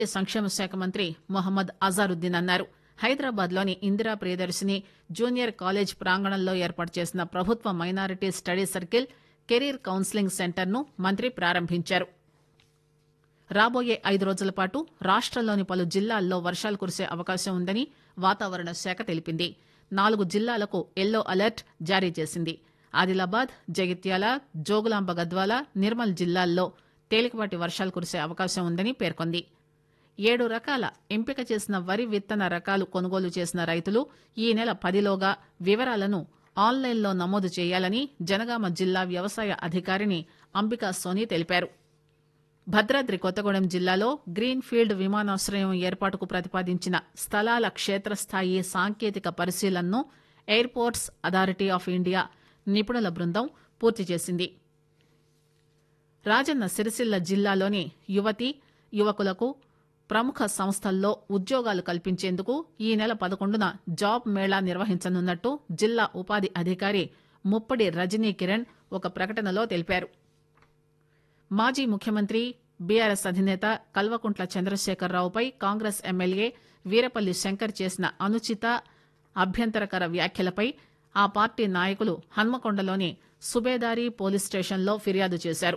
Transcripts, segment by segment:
సంక్షేమ శాఖ మంత్రి మొహమ్మద్ అజారుద్దీన్ అన్నారు హైదరాబాద్ లోని ఇందిరా ప్రియదర్శిని జూనియర్ కాలేజ్ ప్రాంగణంలో ఏర్పాటు చేసిన ప్రభుత్వ minority study circle career counselling centre ను మంత్రి ప్రారంభించారు రాబోయే ఐదు రోజుల పాటు రాష్టంలోని పలు జిల్లాల్లో వర్షాలు కురిసే అవకాశం ఉందని వాతావరణ శాఖ తెలిపింది నాలుగు జిల్లాలకు ఎల్లో అలర్ట్ జారీ చేసింది ఆదిలాబాద్ జగిత్యాల జోగులాంబ గద్వాల నిర్మల్ జిల్లాల్లో తేలికపాటి వర్షాలు కురిసే అవకాశం ఉందని పేర్కొంది ఏడు రకాల ఎంపిక చేసిన వరి విత్తన రకాలు కొనుగోలు చేసిన రైతులు ఈ నెల పదిలోగా వివరాలను ఆన్లైన్లో నమోదు చేయాలని జనగామ జిల్లా వ్యవసాయ అధికారిని అంబికా సోని తెలిపారు భద్రాద్రి కొత్తగూడెం జిల్లాలో గ్రీన్ ఫీల్డ్ విమానాశ్రయం ఏర్పాటుకు ప్రతిపాదించిన స్థలాల క్షేత్రస్థాయి సాంకేతిక పరిశీలనను ఎయిర్పోర్ట్స్ అథారిటీ ఆఫ్ ఇండియా నిపుణుల బృందం పూర్తి చేసింది రాజన్న సిరిసిల్ల జిల్లాలోని యువతి యువకులకు ప్రముఖ సంస్థల్లో ఉద్యోగాలు కల్పించేందుకు ఈ నెల పదకొండున జాబ్ మేళా నిర్వహించనున్నట్టు జిల్లా ఉపాధి అధికారి ముప్పడి రజనీ కిరణ్ ఒక ప్రకటనలో తెలిపారు మాజీ ముఖ్యమంత్రి బీఆర్ఎస్ అధినేత కల్వకుంట్ల చంద్రశేఖరరావుపై కాంగ్రెస్ ఎమ్మెల్యే వీరపల్లి శంకర్ చేసిన అనుచిత అభ్యంతరకర వ్యాఖ్యలపై ఆ పార్టీ నాయకులు హన్మకొండలోని సుబేదారి పోలీస్ స్టేషన్లో ఫిర్యాదు చేశారు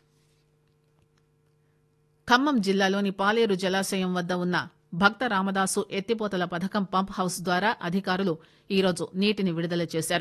ఖమ్మం జిల్లాలోని పాలేరు జలాశయం వద్ద ఉన్న భక్త రామదాసు ఎత్తిపోతల పథకం పంప్ హౌస్ ద్వారా అధికారులు ఈరోజు నీటిని విడుదల చేశారు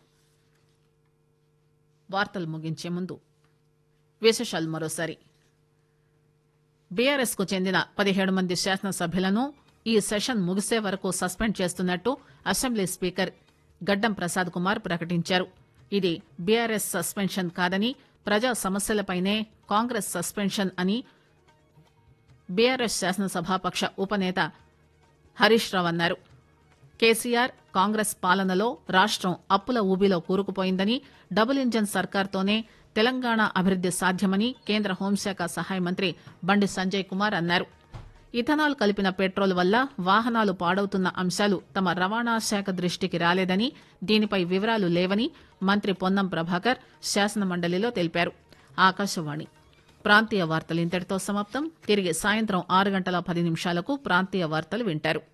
వార్తలు ముగించే ముందు విశేషాలు మరోసారి బీఆర్ఎస్ కు చెందిన పదిహేడు మంది శాసనసభ్యులను ఈ సెషన్ ముగిసే వరకు సస్పెండ్ చేస్తున్నట్టు అసెంబ్లీ స్పీకర్ గడ్డం ప్రసాద్ కుమార్ ప్రకటించారు ఇది బీఆర్ఎస్ సస్పెన్షన్ కాదని ప్రజా సమస్యలపైనే కాంగ్రెస్ సస్పెన్షన్ అని బీఆర్ఎస్ శాసనసభాపక్ష ఉపనేత హరీష్ రావు అన్నారు కేసీఆర్ కాంగ్రెస్ పాలనలో రాష్టం అప్పుల ఊబిలో కూరుకుపోయిందని డబుల్ ఇంజన్ సర్కార్తోనే తెలంగాణ అభివృద్ది సాధ్యమని కేంద్ర హోంశాఖ సహాయ మంత్రి బండి సంజయ్ కుమార్ అన్నారు ఇథనాల్ కలిపిన పెట్రోల్ వల్ల వాహనాలు పాడవుతున్న అంశాలు తమ రవాణా శాఖ దృష్టికి రాలేదని దీనిపై వివరాలు లేవని మంత్రి పొన్నం ప్రభాకర్ శాసనమండలిలో తెలిపారు ఆకాశవాణి ప్రాంతీయ వార్తలు ఇంతటితో సమాప్తం తిరిగి సాయంత్రం ఆరు గంటల పది నిమిషాలకు ప్రాంతీయ వార్తలు వింటారు